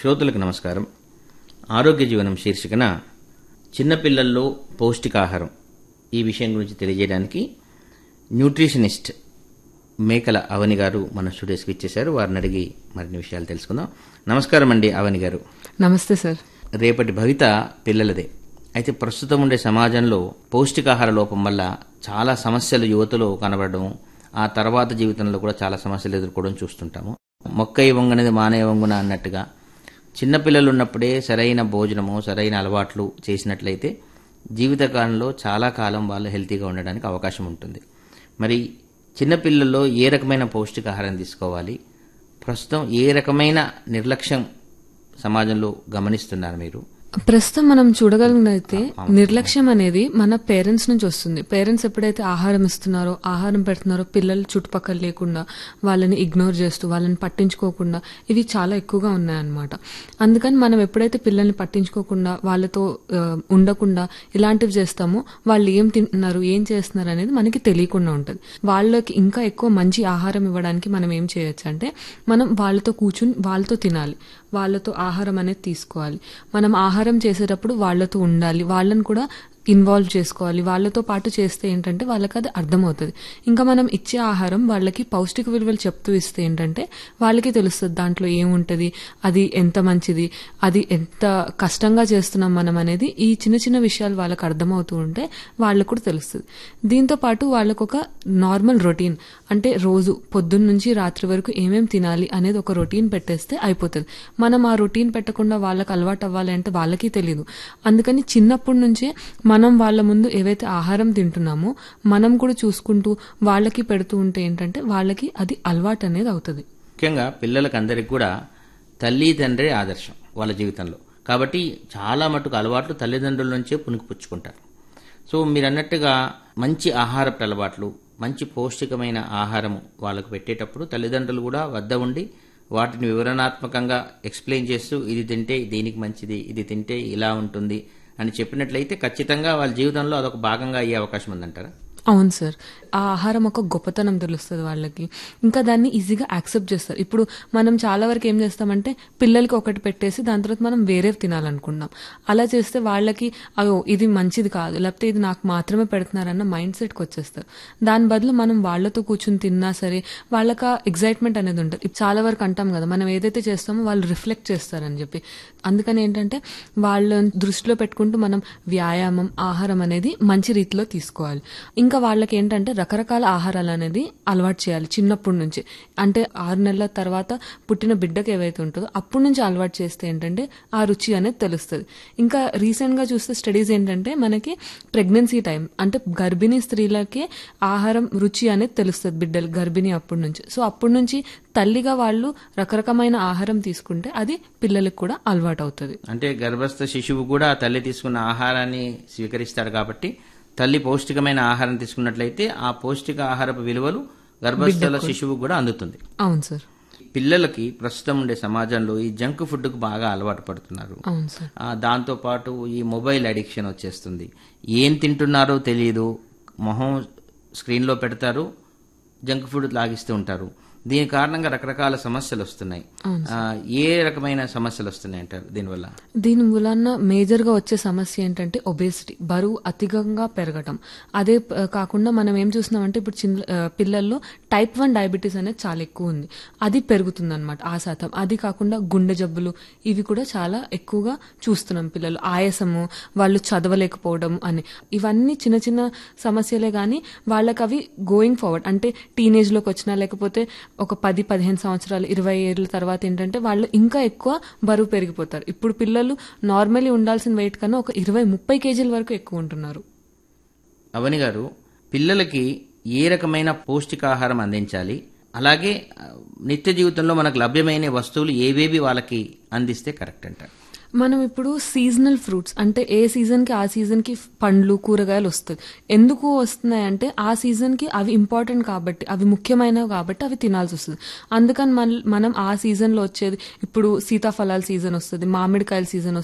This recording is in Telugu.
శ్రోతలకు నమస్కారం ఆరోగ్య జీవనం శీర్షికన చిన్నపిల్లల్లో పౌష్టికాహారం ఈ విషయం గురించి తెలియజేయడానికి న్యూట్రిషనిస్ట్ మేకల అవని గారు మన స్టూడియోస్కి ఇచ్చేశారు వారిని అడిగి మరిన్ని విషయాలు తెలుసుకుందాం నమస్కారం అండి అవని గారు నమస్తే సార్ రేపటి భవిత పిల్లలదే అయితే ప్రస్తుతం ఉండే సమాజంలో పౌష్టికాహార లోపం వల్ల చాలా సమస్యలు యువతలో కనబడడం ఆ తర్వాత జీవితంలో కూడా చాలా సమస్యలు ఎదుర్కోవడం చూస్తుంటాము మొక్కై వంగనేది మానే వంగున అన్నట్టుగా చిన్నపిల్లలు ఉన్నప్పుడే సరైన భోజనము సరైన అలవాట్లు చేసినట్లయితే జీవితకాలంలో చాలా కాలం వాళ్ళు హెల్తీగా ఉండడానికి అవకాశం ఉంటుంది మరి చిన్నపిల్లల్లో ఏ రకమైన పౌష్టికాహారం తీసుకోవాలి ప్రస్తుతం ఏ రకమైన నిర్లక్ష్యం సమాజంలో గమనిస్తున్నారు మీరు ప్రస్తుతం మనం చూడగలిగినైతే నిర్లక్ష్యం అనేది మన పేరెంట్స్ నుంచి వస్తుంది పేరెంట్స్ ఎప్పుడైతే ఆహారం ఇస్తున్నారో ఆహారం పెడుతున్నారో పిల్లలు చుట్టుపక్కల లేకుండా వాళ్ళని ఇగ్నోర్ చేస్తూ వాళ్ళని పట్టించుకోకుండా ఇవి చాలా ఎక్కువగా ఉన్నాయన్నమాట అందుకని మనం ఎప్పుడైతే పిల్లల్ని పట్టించుకోకుండా వాళ్ళతో ఆ, ఉండకుండా ఇలాంటివి చేస్తామో వాళ్ళు ఏం తింటున్నారు ఏం చేస్తున్నారు అనేది మనకి తెలియకుండా ఉంటుంది వాళ్ళకి ఇంకా ఎక్కువ మంచి ఆహారం ఇవ్వడానికి మనం ఏం చేయొచ్చు అంటే మనం వాళ్ళతో కూర్చుని వాళ్ళతో తినాలి వాళ్ళతో ఆహారం అనేది తీసుకోవాలి మనం ఆహారం చేసేటప్పుడు వాళ్ళతో ఉండాలి వాళ్ళని కూడా ఇన్వాల్వ్ చేసుకోవాలి వాళ్ళతో పాటు చేస్తే ఏంటంటే వాళ్ళకి అది అర్థమవుతుంది ఇంకా మనం ఇచ్చే ఆహారం వాళ్ళకి పౌష్టిక విలువలు చెప్తూ ఇస్తే ఏంటంటే వాళ్ళకి తెలుస్తుంది దాంట్లో ఏముంటది అది ఎంత మంచిది అది ఎంత కష్టంగా చేస్తున్నాం మనం అనేది ఈ చిన్న చిన్న విషయాలు వాళ్ళకి అర్థమవుతూ ఉంటే వాళ్ళకు కూడా తెలుస్తుంది దీంతో పాటు వాళ్ళకు ఒక నార్మల్ రొటీన్ అంటే రోజు పొద్దున్న నుంచి రాత్రి వరకు ఏమేం తినాలి అనేది ఒక రొటీన్ పెట్టేస్తే అయిపోతుంది మనం ఆ రొటీన్ పెట్టకుండా వాళ్ళకి అలవాటు అవ్వాలి అంటే వాళ్ళకి తెలియదు అందుకని చిన్నప్పటి నుంచే మనం వాళ్ళ ముందు ఏవైతే ఆహారం తింటున్నామో మనం కూడా చూసుకుంటూ వాళ్ళకి పెడుతూ ఉంటే ఏంటంటే వాళ్ళకి అది అలవాటు అనేది అవుతుంది ముఖ్యంగా పిల్లలకు అందరికి కూడా తల్లి తండ్రి ఆదర్శం వాళ్ళ జీవితంలో కాబట్టి చాలా మటుకు అలవాట్లు తల్లిదండ్రుల నుంచే పుణికిపుచ్చుకుంటారు సో మీరు అన్నట్టుగా మంచి ఆహారపు అలవాట్లు మంచి పౌష్టికమైన ఆహారం వాళ్ళకు పెట్టేటప్పుడు తల్లిదండ్రులు కూడా వద్ద ఉండి వాటిని వివరణాత్మకంగా ఎక్స్ప్లెయిన్ చేస్తూ ఇది తింటే దీనికి మంచిది ఇది తింటే ఇలా ఉంటుంది అని చెప్పినట్లయితే ఖచ్చితంగా వాళ్ళ జీవితంలో అదొక భాగంగా అయ్యే అవకాశం ఉందంటారా అవును సార్ ఆ ఆహారం ఒక గొప్పతనం తెలుస్తుంది వాళ్ళకి ఇంకా దాన్ని ఈజీగా యాక్సెప్ట్ చేస్తారు ఇప్పుడు మనం చాలా వరకు ఏం చేస్తామంటే పిల్లలకి ఒకటి పెట్టేసి దాని తర్వాత మనం వేరే తినాలనుకుంటాం అలా చేస్తే వాళ్ళకి అయ్యో ఇది మంచిది కాదు లేకపోతే ఇది నాకు మాత్రమే పెడుతున్నారన్న మైండ్ సెట్కి వచ్చేస్తారు దాని బదులు మనం వాళ్ళతో కూర్చుని తిన్నా సరే వాళ్ళకి ఆ ఎగ్జైట్మెంట్ అనేది ఉంటుంది ఇప్పుడు చాలా వరకు అంటాం కదా మనం ఏదైతే చేస్తామో వాళ్ళు రిఫ్లెక్ట్ చేస్తారని చెప్పి అందుకని ఏంటంటే వాళ్ళ దృష్టిలో పెట్టుకుంటూ మనం వ్యాయామం ఆహారం అనేది మంచి రీతిలో తీసుకోవాలి ఇంకా వాళ్ళకి ఏంటంటే రకరకాల ఆహారాలు అనేది అలవాటు చేయాలి చిన్నప్పటి నుంచి అంటే ఆరు నెలల తర్వాత పుట్టిన బిడ్డకి ఏవైతే ఉంటుందో అప్పటి నుంచి అలవాటు చేస్తే ఏంటంటే ఆ రుచి అనేది తెలుస్తుంది ఇంకా రీసెంట్ గా చూస్తే స్టడీస్ ఏంటంటే మనకి ప్రెగ్నెన్సీ టైం అంటే గర్భిణీ స్త్రీలకే ఆహారం రుచి అనేది తెలుస్తుంది బిడ్డలు గర్భిణీ అప్పటి నుంచి సో అప్పటి నుంచి తల్లిగా వాళ్ళు రకరకమైన ఆహారం తీసుకుంటే అది పిల్లలకు కూడా అలవాటు అవుతుంది అంటే గర్భస్థ శిశువు కూడా తల్లి తీసుకున్న ఆహారాన్ని స్వీకరిస్తాడు కాబట్టి తల్లి పౌష్టికమైన ఆహారం తీసుకున్నట్లయితే ఆ పౌష్టిక ఆహారపు విలువలు గర్భస్థల శిశువు కూడా అందుతుంది అవును సార్ పిల్లలకి ప్రస్తుతం ఉండే సమాజంలో ఈ జంక్ ఫుడ్కు బాగా అలవాటు పడుతున్నారు అవును సార్ ఆ, దాంతోపాటు ఈ మొబైల్ అడిక్షన్ వచ్చేస్తుంది ఏం తింటున్నారో తెలియదు మొహం స్క్రీన్లో పెడతారు జంక్ ఫుడ్ లాగిస్తూ ఉంటారు దీని కారణంగా రకరకాల సమస్యలు వస్తున్నాయి ఆ, ఏ రకమైన సమస్యలు వస్తున్నాయి అంటారు దీనివల్ల దీని మూలాన మేజర్ గా వచ్చే సమస్య ఏంటంటే ఒబేసిటీ బరువు అధికంగా పెరగటం అదే ప- కాకుండా మనం ఏం చూస్తున్నామంటే ఇప్పుడు చిన్న ఆ, పిల్లల్లో టైప్ వన్ డయాబెటీస్ అనేది చాలా ఎక్కువ ఉంది అది పెరుగుతుంది అనమాట ఆ శాతం అది కాకుండా గుండె జబ్బులు ఇవి కూడా చాలా ఎక్కువగా చూస్తున్నాం పిల్లలు ఆయాసము వాళ్ళు చదవలేకపోవడం అని ఇవన్నీ చిన్న చిన్న సమస్యలే కానీ వాళ్ళకి అవి గోయింగ్ ఫార్వర్డ్ అంటే టీనేజ్ లోకి వచ్చినా లేకపోతే ఒక పది పదిహేను సంవత్సరాలు ఇరవై ఏళ్ళ తర్వాత ఏంటంటే వాళ్ళు ఇంకా ఎక్కువ బరువు పెరిగిపోతారు ఇప్పుడు పిల్లలు నార్మల్లీ ఉండాల్సిన వెయిట్ కన్నా ఒక ఇరవై ముప్పై కేజీల వరకు ఎక్కువ ఉంటున్నారు అవని గారు పిల్లలకి ఏ రకమైన పౌష్టికాహారం అందించాలి అలాగే ఆ, నిత్య జీవితంలో మనకు లభ్యమైన వస్తువులు ఏవేవి వాళ్ళకి అందిస్తే కరెక్ట్ అంటారు మనం ఇప్పుడు సీజనల్ ఫ్రూట్స్ అంటే ఏ సీజన్ కి ఆ సీజన్ కి పండ్లు కూరగాయలు వస్తాయి ఎందుకు వస్తున్నాయి అంటే ఆ సీజన్ కి అవి ఇంపార్టెంట్ కాబట్టి అవి ముఖ్యమైనవి కాబట్టి అవి తినాల్సి వస్తుంది అందుకని మన- మనం ఆ సీజన్ లో వచ్చేది ఇప్పుడు సీతాఫలాల సీజన్ వస్తుంది మామిడికాయల సీజన్